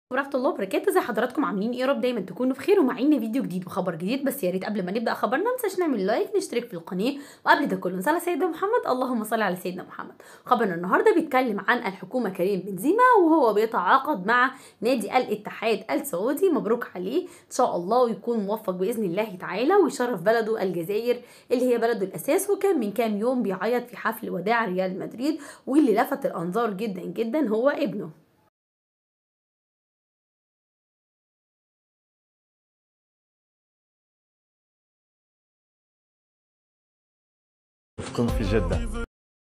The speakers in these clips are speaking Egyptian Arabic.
ورحمة الله وبركاته زي حضراتكم عاملين ايه يا رب دايما تكونوا بخير ومعانا فيديو جديد وخبر جديد بس يا ريت قبل ما نبدا خبرنا ما ننساش نعمل لايك نشترك في القناه وقبل ده كله نصلي على سيدنا محمد اللهم صل على سيدنا محمد خبرنا النهارده بيتكلم عن الحكومه كريم بنزيما وهو بيتعاقد مع نادي الاتحاد السعودي مبروك عليه ان شاء الله ويكون موفق باذن الله تعالى ويشرف بلده الجزائر اللي هي بلده الاساس وكان من كام يوم بيعيط في حفل وداع ريال مدريد واللي لفت الانظار جدا جدا هو ابنه وفقهم في جدة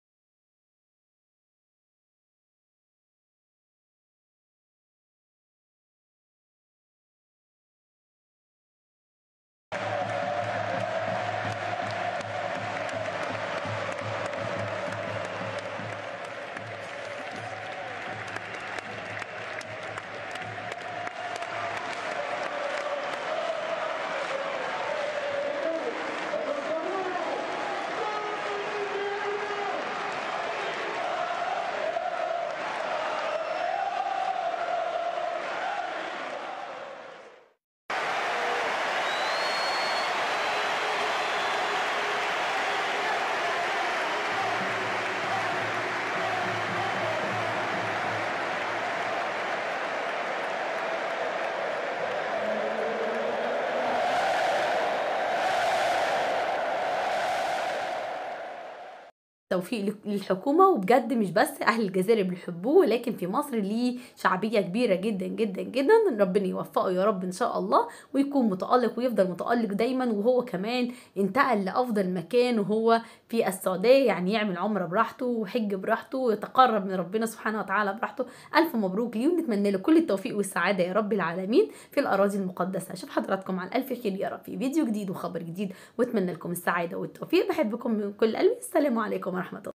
توفيق للحكومه وبجد مش بس اهل الجزائر بيحبوه ولكن في مصر ليه شعبيه كبيره جدا جدا جدا ربنا يوفقه يا رب ان شاء الله ويكون متالق ويفضل متالق دايما وهو كمان انتقل لافضل مكان وهو في السعوديه يعني يعمل عمره براحته وحج براحته ويتقرب من ربنا سبحانه وتعالى براحته الف مبروك ليه ونتمنى له كل التوفيق والسعاده يا رب العالمين في الاراضي المقدسه اشوف حضراتكم على الف خير يا رب في فيديو جديد وخبر جديد واتمنى لكم السعاده والتوفيق بحبكم من كل قلبي السلام عليكم ورحمة الله